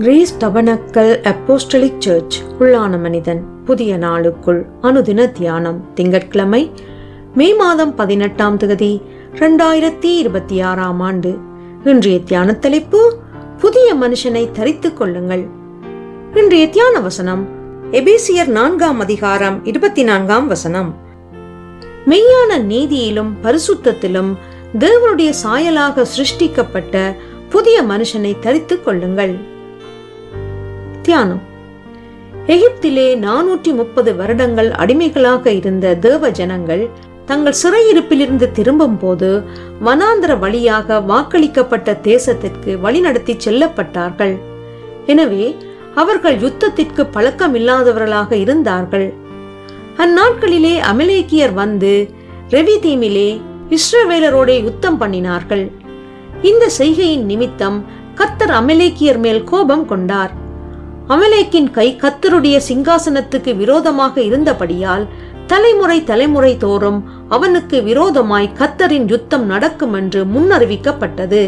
Greece tabernacle apostolic search உள்ளான மனிதன் புதிய நாளுக்குள் அனுதின தியானம் திங்கட்கிழமை மே மாதம் பதினெட்டாம் தேதி இரண்டாயிரத்தி இருபத்தி ஆறாம் ஆண்டு இன்றைய தியான தலைப்பு புதிய மனுஷனை தரித்துக் கொள்ளுங்கள் இன்றைய தியான வசனம் எபேசியர் நான்காம் அதிகாரம் இருபத்தி நான்காம் வசனம் மெய்யான நீதியிலும் பரிசுத்தத்திலும் தேவனுடைய சாயலாக சிருஷ்டிக்கப்பட்ட புதிய மனுஷனை தரித்துக் கொள்ளுங்கள் தியானம் எகிப்திலே நானூற்றி முப்பது வருடங்கள் அடிமைகளாக இருந்த தேவ ஜனங்கள் தங்கள் சிறையிருப்பிலிருந்து திரும்பும் போது வனாந்திர வழியாக வாக்களிக்கப்பட்ட தேசத்திற்கு வழிநடத்தி செல்லப்பட்டார்கள் எனவே அவர்கள் யுத்தத்திற்கு பழக்கமில்லாதவர்களாக இருந்தார்கள் அந்நாட்களிலே அமலேக்கியர் வந்து ரெவிதீமிலே இஸ்ரவேலரோடே யுத்தம் பண்ணினார்கள் இந்த செய்கையின் நிமித்தம் கத்தர் அமலேக்கியர் மேல் கோபம் கொண்டார் அமலேக்கின் கை கத்தருடைய சிங்காசனத்துக்கு விரோதமாக இருந்தபடியால் தலைமுறை தலைமுறை தோறும் அவனுக்கு விரோதமாய் கத்தரின் யுத்தம் நடக்கும் என்று முன்னறிவிக்கப்பட்டது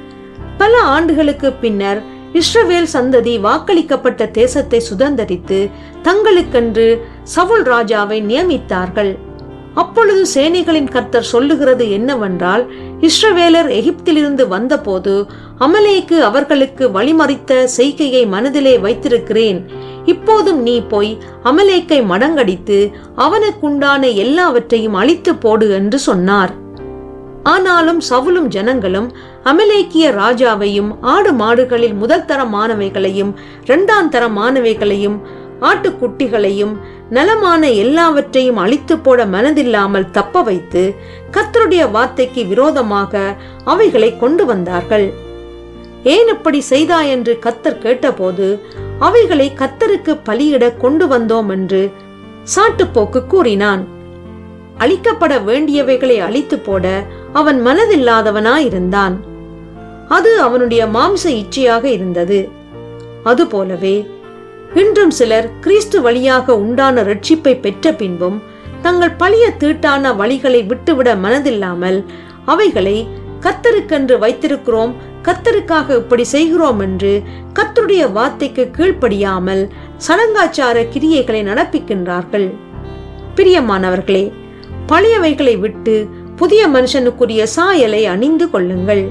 பல ஆண்டுகளுக்கு பின்னர் இஸ்ரவேல் சந்ததி வாக்களிக்கப்பட்ட தேசத்தை சுதந்தரித்து தங்களுக்கென்று சவுல் ராஜாவை நியமித்தார்கள் அப்பொழுது சேனைகளின் கர்த்தர் சொல்லுகிறது என்னவென்றால் இஸ்ரவேலர் எகிப்திலிருந்து வந்தபோது அமலேக்கு அவர்களுக்கு வழிமறித்த செய்கையை மனதிலே வைத்திருக்கிறேன் இப்போதும் நீ போய் அமலேக்கை மடங்கடித்து அவனுக்குண்டான எல்லாவற்றையும் அழித்து போடு என்று சொன்னார் ஆனாலும் சவுலும் ஜனங்களும் அமலேக்கிய ராஜாவையும் ஆடு மாடுகளில் முதல் தரமானவைகளையும் இரண்டாம் தரமானவைகளையும் ஆட்டுக்குட்டிகளையும் நலமான எல்லாவற்றையும் அழித்து போட மனதில்லாமல் தப்ப வைத்து கத்தருடைய வார்த்தைக்கு விரோதமாக அவைகளை கொண்டு வந்தார்கள் ஏன் இப்படி செய்தாய் என்று கத்தர் கேட்டபோது அவைகளை கத்தருக்கு பலியிட கொண்டு வந்தோம் என்று சாட்டுப்போக்கு கூறினான் அழிக்கப்பட வேண்டியவைகளை அழித்து போட அவன் மனதில்லாதவனாயிருந்தான் அது அவனுடைய மாம்ச இச்சையாக இருந்தது அதுபோலவே இன்றும் சிலர் கிறிஸ்து வழியாக உண்டான ரட்சிப்பை பெற்ற பின்பும் தங்கள் பழைய தீட்டான வழிகளை விட்டுவிட மனதில்லாமல் அவைகளை கத்தருக்கென்று வைத்திருக்கிறோம் கத்தருக்காக இப்படி செய்கிறோம் என்று கத்தருடைய வார்த்தைக்கு கீழ்ப்படியாமல் சடங்காச்சார கிரியைகளை நடப்பிக்கின்றார்கள் பிரியமானவர்களே பழையவைகளை விட்டு புதிய மனுஷனுக்குரிய சாயலை அணிந்து கொள்ளுங்கள்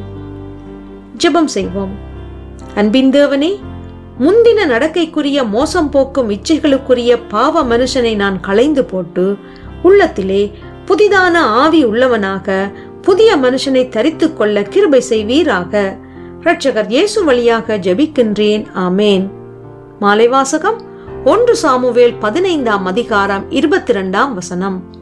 ஜெபம் செய்வோம் அன்பின் தேவனே முந்தின நடக்கைக்குரிய மோசம் போக்கும் இச்சைகளுக்குரிய பாவ மனுஷனை நான் களைந்து போட்டு உள்ளத்திலே புதிதான ஆவி உள்ளவனாக புதிய மனுஷனை தரித்துக் கொள்ள கிருபை செய்வீராக இரட்சகர் இயேசு வழியாக ஜெபிக்கின்றேன் ஆமேன் மாலை வாசகம் ஒன்று சாமுவேல் பதினைந்தாம் அதிகாரம் இருபத்தி இரண்டாம் வசனம்